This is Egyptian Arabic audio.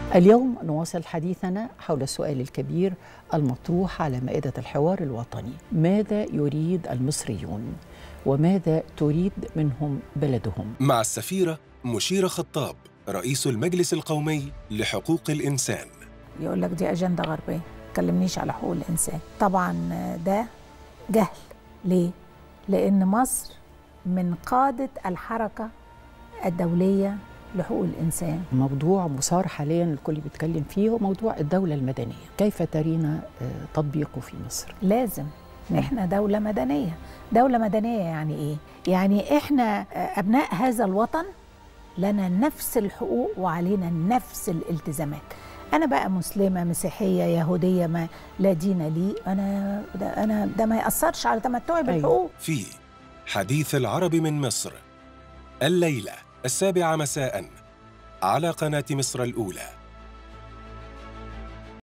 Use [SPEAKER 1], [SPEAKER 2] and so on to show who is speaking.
[SPEAKER 1] اليوم نواصل حديثنا حول السؤال الكبير المطروح على مائدة الحوار الوطني ماذا يريد المصريون وماذا تريد منهم بلدهم
[SPEAKER 2] مع السفيرة مشيرة خطاب رئيس المجلس القومي لحقوق الإنسان
[SPEAKER 3] يقول لك دي أجندة غربية تكلمنيش على حقوق الإنسان طبعا ده جهل ليه؟ لأن مصر من قادة الحركة الدولية لحقوق الإنسان
[SPEAKER 1] موضوع مثار حاليا الكل بيتكلم فيه هو موضوع الدولة المدنية كيف ترين آه، تطبيقه في مصر
[SPEAKER 3] لازم احنا دولة مدنية دولة مدنية يعني ايه؟ يعني احنا آه، أبناء هذا الوطن لنا نفس الحقوق وعلينا نفس الالتزامات أنا بقى مسلمة مسيحية يهودية ما لا دين لي أنا ده أنا ده ما يأثرش على تمتعي بالحقوق
[SPEAKER 2] في حديث العرب من مصر الليلة السابعة مساء على قناة مصر الأولى